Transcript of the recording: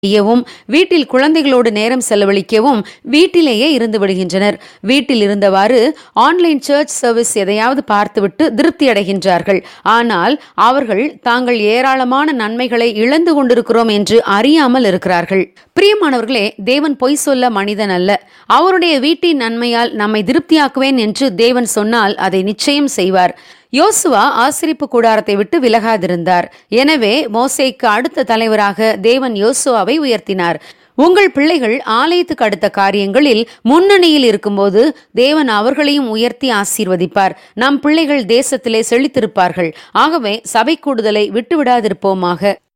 செய்யவும் வீட்டில் குழந்தைகளோடு நேரம் செலவழிக்கவும் வீட்டிலேயே இருந்து விடுகின்றனர் வீட்டில் இருந்தவாறு ஆன்லைன் சர்ச் சர்வீஸ் எதையாவது பார்த்துவிட்டு திருப்தி அடைகின்றார்கள் ஆனால் அவர்கள் தாங்கள் ஏராளமான நன்மைகளை இழந்து கொண்டிருக்கிறோம் என்று அறியாமல் இருக்கிறார்கள் பிரியமானவர்களே தேவன் பொய் சொல்ல மனிதன் அல்ல அவருடைய வீட்டின் நன்மையால் நம்மை திருப்தியாக்குவேன் என்று தேவன் சொன்னால் அதை நிச்சயம் செய்வார் யோசுவா ஆசிரிப்பு கூடாரத்தை விட்டு விலகாதிருந்தார் எனவே மோசேக்கு அடுத்த தலைவராக தேவன் யோசுவாவை உயர்த்தினார் உங்கள் பிள்ளைகள் ஆலயத்துக்கு அடுத்த காரியங்களில் முன்னணியில் இருக்கும்போது தேவன் அவர்களையும் உயர்த்தி ஆசீர்வதிப்பார் நம் பிள்ளைகள் தேசத்திலே செழித்திருப்பார்கள் ஆகவே சபை கூடுதலை விட்டுவிடாதிருப்போமாக